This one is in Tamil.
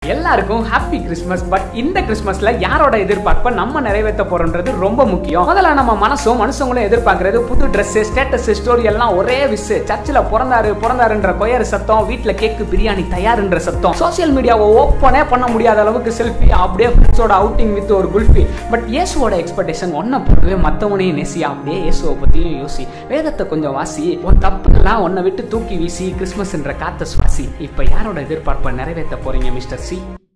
எல்லாருக்கும் ஹாப்பி கிறிஸ்மஸ் பட் இந்த கிறிஸ்மஸ்ல யாரோட எதிர்பார்ப்பை நம்ம நிறைவேற்ற போறோம்ன்றது ரொம்ப முக்கியம் முதல்ல நம்ம மனசும் மனுஷங்களும் எதிர்பார்க்கறது புது ட்ரெஸ் ஸ்டேட்டஸ் ஸ்டோரி எல்லாம் ஒரே விஷ் சர்ச்சில் பிறந்தாரு பிறந்தாருன்ற கொயர் சத்தம் வீட்ல கேக்கு பிரியாணி தயாருன்ற சத்தம் சோஷியல் மீடியாவை ஓப்பனே பண்ண முடியாத அளவுக்கு செல்ஃபி அப்படியே ஃப்ரெண்ட்ஸோட அவுட்டிங் வித் ஒரு குல்ஃபி பட் இயேசுவோட எக்ஸ்பெக்டேஷன் ஒன்றை போலவே மற்றவனையும் நேசியா அப்படியே இயேசுவை பத்தியும் யோசி வேதத்தை கொஞ்சம் வாசி உன் தப்புலாம் உன்னை விட்டு தூக்கி வீசி கிறிஸ்மஸ்ன்ற காத்த சுவாசி இப்ப யாரோட எதிர்பார்ப்பை நிறைவேற்ற போறீங்க மிஸ்டர் சி